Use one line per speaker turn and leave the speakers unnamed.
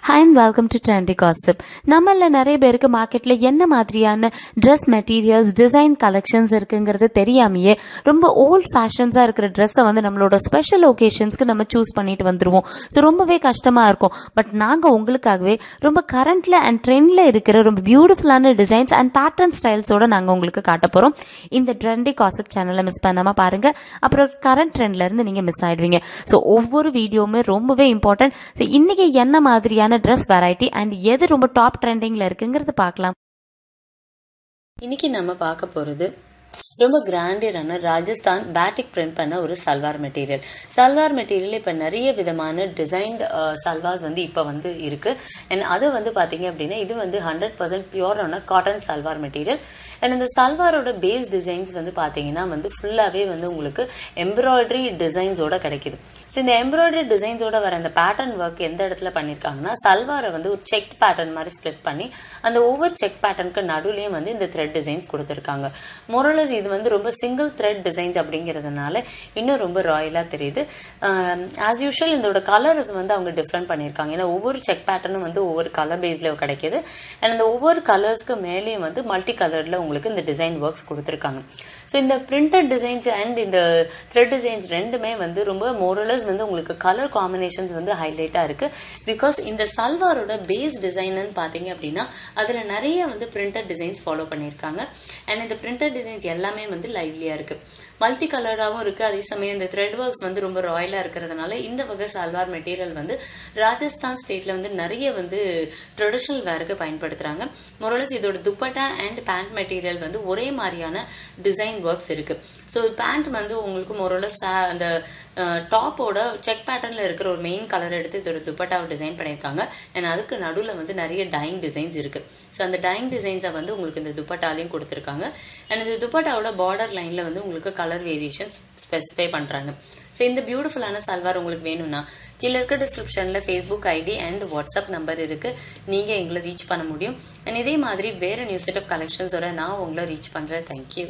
hi and welcome to trendy gossip நம்மள நிறைய பேருக்கு மார்க்கெட்ல என்ன மாதிரியான ட்ரெஸ் மெட்டீரியல்ஸ் டிசைன் கலெக்ஷன்ஸ் இருக்குங்கிறது தெரியாமையே ரொம்ப ஓல்ட் ஃபேஷன்ஸாக இருக்கிற ட்ரெஸ்ஸை வந்து நம்மளோட ஸ்பெஷல் ஒகேஷன்ஸ்க்கு நம்ம சூஸ் பண்ணிட்டு வந்துருவோம் ஸோ ரொம்பவே கஷ்டமா இருக்கும் பட் நாங்கள் உங்களுக்காகவே ரொம்ப கரண்ட்ல அண்ட் ட்ரெண்ட்ல இருக்கிற ரொம்ப பியூட்டிஃபுல்லான டிசைன்ஸ் அண்ட் பேட்டர்ன் ஸ்டைல்ஸோட நாங்கள் உங்களுக்கு காட்ட போகிறோம் இந்த ட்ரெண்டி காசிப் சேனலை மிஸ் பண்ணாம பாருங்க அப்புறம் கரண்ட் ட்ரெண்ட்ல இருந்து நீங்க மிஸ் ஆயிடுவீங்க ஸோ ஒவ்வொரு வீடியோவுமே ரொம்பவே இம்பார்ட்டன்ட் ஸோ இன்னைக்கு என்ன மாதிரியான ட்ரெஸ் வெரைட்டி அண்ட் எது ரொம்ப டாப் ட்ரெண்டிங்ல இருக்குங்கிறது பார்க்கலாம்
இன்னைக்கு நம்ம பார்க்க போறது ரொம்ப கிராண்டியரான ராஜஸ்தான் பேட்டிக் பிரிண்ட் பண்ண ஒரு சல்வார் மெட்டீரியல் சல்வார் மெட்டீரியல் இப்போ நிறைய விதமான டிசைன்ட் சல்வார்ஸ் வந்து இப்போ வந்து இருக்கு அண்ட் அது வந்து பார்த்தீங்க அப்படின்னா இது வந்து ஹண்ட்ரட் பர்சன்ட் பியூரான காட்டன் சல்வார் மெட்டீரியல் அண்ட் இந்த சல்வாரோட பேஸ் டிசைன்ஸ் வந்து பார்த்தீங்கன்னா வந்து ஃபுல்லாகவே வந்து உங்களுக்கு எம்ப்ராய்டரி டிசைன்ஸோட கிடைக்குது ஸோ இந்த எம்ப்ராய்டரி டிசைன்ஸோட வர அந்த பேட்டர்ன் ஒர்க் எந்த இடத்துல பண்ணியிருக்காங்கன்னா சல்வாரை வந்து ஒரு செக் பேட்டர்ன் மாதிரி ஸ்ப்ளிட் பண்ணி அந்த ஒவ்வொரு செக் பேட்டர்னுக்கு நடுவுலையும் வந்து இந்த த்ரெட் டிசைன்ஸ் கொடுத்துருக்காங்க மொரலஸ் இது வந்து ரொம்ப சிங்கிள் த்ரெட் டிசைன்ஸ் அப்படிங்கிறதுனால இன்னும் ரொம்ப ராயலாக தெரியுது ஆஸ் யூஷுவல் இதோட கலர்ஸ் வந்து அவங்க டிஃப்ரெண்ட் பண்ணியிருக்காங்க ஏன்னா ஒவ்வொரு செக் பேட்டர்னும் வந்து ஒவ்வொரு கலர் பேஸில் கிடைக்குது அண்ட் அந்த ஒவ்வொரு கலர்ஸ்க்கு மேலேயும் வந்து மல்டி கலரில் உங்களுக்கு இந்த டிசைன் ஒர்க்ஸ் கொடுத்துருக்காங்க ஸோ இந்த பிரிண்டட் டிசைன்ஸ் அண்ட் இந்த த்ரெட் டிசைன்ஸ் ரெண்டுமே வந்து ரொம்ப மோரலஸ் வந்து உங்களுக்கு கலர் காம்பினேஷன்ஸ் வந்து ஹைலைட்டாக இருக்கு பிகாஸ் இந்த சல்வாரோட பேஸ் டிசைன்னு பார்த்தீங்க அப்படின்னா அதில் நிறைய வந்து பிரிண்டட் டிசைன்ஸ் ஃபாலோ பண்ணியிருக்காங்க அண்ட் இந்த பிரிண்டட் டிசைன்ஸ் எல்லாமே வந்து லைவ்லியாக இருக்கு மல்டி கலராகவும் இருக்கு அதே சமயம் இந்த த்ரெட் ஒர்க்ஸ் வந்து ரொம்ப ராயலாக இருக்கிறதுனால இந்த வகை சல்வார் மெட்டீரியல் வந்து ராஜஸ்தான் ஸ்டேட்ல வந்து நிறைய வந்து ட்ரெடிஷ்னல் வேருக்கு பயன்படுத்துறாங்க மொரலஸ் இதோட துப்பட்டா அண்ட் பேண்ட் மெட்டீரியல் வந்து ஒரே மாதிரியான டிசைன் ஒர்க்ஸ் இருக்கு ஸோ பேண்ட் வந்து உங்களுக்கு மொரலஸ் அந்த டாப்போட செக் பேட்டர்ன்ல இருக்கிற ஒரு மெயின் கலர் எடுத்து இதோட துப்பட்டாவை டிசைன் பண்ணியிருக்காங்க அண்ட் அதுக்கு நடுவில் வந்து நிறைய டைங் டிசைன்ஸ் இருக்கு ஸோ அந்த டைங் டிசைன்ஸை வந்து உங்களுக்கு இந்த துப்பட்டாலையும் கொடுத்துருக்காங்க அண்ட் இந்த துப்பட்டாவோட பார்டர் லைன்ல வந்து உங்களுக்கு கலர் வேரியேஷன்ஸ் ஸ்பெசிஃபை பண்றாங்க ஸோ இந்த பியூட்டிஃபுல்லான சல்வார் உங்களுக்கு வேணும்னா கீழே இருக்க டிஸ்கிரிப்ஷனில் Facebook ID and WhatsApp number இருக்கு நீங்க எங்களை ரீச் பண்ண முடியும் அண்ட் இதே மாதிரி வேற நியூ செட் ஆஃப் கலெக்ஷன்ஸோட நான் உங்களை ரீச் பண்றேன் தேங்க்யூ